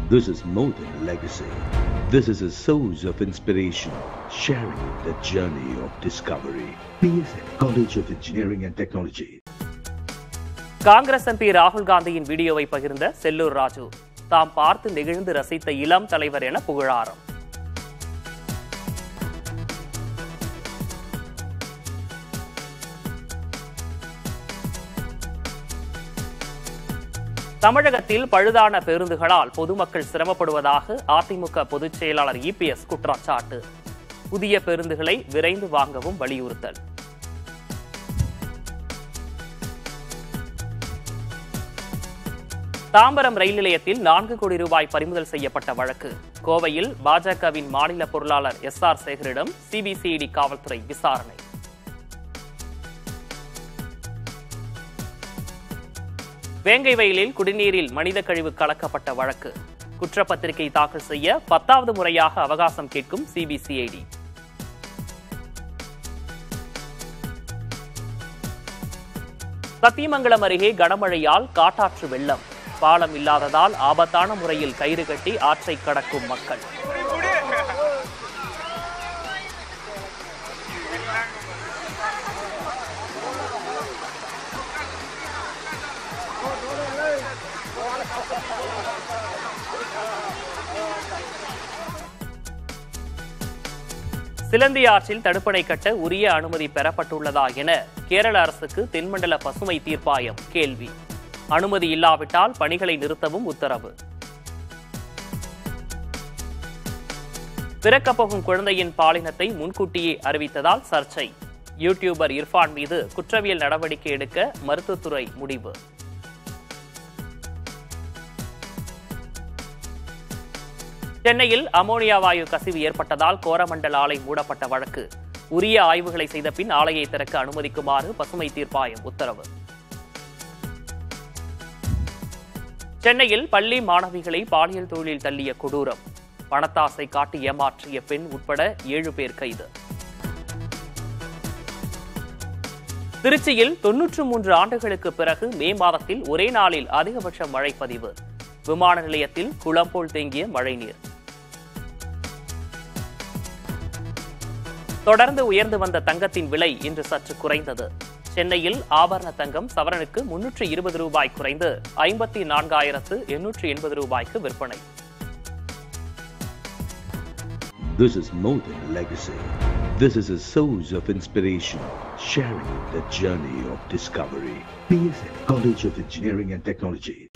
This is more than a legacy. This is a source of inspiration, sharing the journey of discovery. PSN College of Engineering and Technology. Congress MP ராகுல் காந்தியின் வீடியோவை பகிர்ந்த செல்லூர் ராஜு தாம் பார்த்து நெகிழ்ந்து ரசித்த இளம் தலைவர் என புகழாரம் தமிழகத்தில் பழுதான பேருந்துகளால் பொதுமக்கள் சிரமப்படுவதாக அதிமுக பொதுச் செயலாளர் இபிஎஸ் குற்றச்சாட்டு புதிய பேருந்துகளை விரைந்து வாங்கவும் வலியுறுத்தல் தாம்பரம் ரயில் நிலையத்தில் நான்கு கோடி ரூபாய் பறிமுதல் செய்யப்பட்ட வழக்கு கோவையில் பாஜகவின் மாநில பொருளாளர் எஸ் ஆர் சேகரிடம் சிபிசிஐடி காவல்துறை விசாரணை வேங்கை வயலில் குடிநீரில் மனித கழிவு கலக்கப்பட்ட வழக்கு குற்றப்பத்திரிகை தாக்கல் செய்ய பத்தாவது முறையாக அவகாசம் கேட்கும் சிபிசிஐடி சத்தியமங்கலம் அருகே கனமழையால் காட்டாற்று வெள்ளம் பாலம் இல்லாததால் ஆபத்தான முறையில் கயிறு கட்டி ஆற்றை கடக்கும் மக்கள் சிலந்தி ஆற்றில் தடுப்பணை கட்ட உரிய அனுமதி பெறப்பட்டுள்ளதா என கேரள அரசுக்கு தென்மண்டல பசுமை தீர்ப்பாயம் கேள்வி அனுமதி இல்லாவிட்டால் பணிகளை நிறுத்தவும் உத்தரவு பிறக்கப்போகும் குழந்தையின் பாலினத்தை முன்கூட்டியே அறிவித்ததால் சர்ச்சை யூடியூபர் இர்ஃபான் மீது குற்றவியல் நடவடிக்கை எடுக்க மருத்துவத்துறை முடிவு சென்னையில் அமோனியா வாயு கசிவு ஏற்பட்டதால் கோரமண்டல் ஆலை மூடப்பட்ட வழக்கு உரிய ஆய்வுகளை செய்த பின் ஆலையை திறக்க அனுமதிக்குமாறு பசுமை தீர்ப்பாயம் உத்தரவு சென்னையில் பள்ளி மாணவிகளை பாலியல் தொழிலில் தள்ளிய கொடூரம் பணத்தாசை காட்டி ஏமாற்றிய பெண் உட்பட ஏழு பேர் கைது திருச்சியில் தொன்னூற்று மூன்று ஆண்டுகளுக்கு பிறகு மே மாதத்தில் ஒரே நாளில் அதிகபட்ச மழை பதிவு விமான நிலையத்தில் குளம் போல் தேங்கிய மழைநீர் தொடர்ந்து உயர்ந்து வந்த தங்கத்தின் விலை இன்று சற்று குறைந்தது சென்னையில் ஆபரண தங்கம் சவரனுக்கு முன்னூற்று இருபது ரூபாய் குறைந்து ஐம்பத்தி நான்காயிரத்து எண்ணூற்று எண்பது ரூபாய்க்கு விற்பனை This is more than a legacy. This is a source of inspiration, sharing the journey of discovery. PSN College of Engineering and Technology.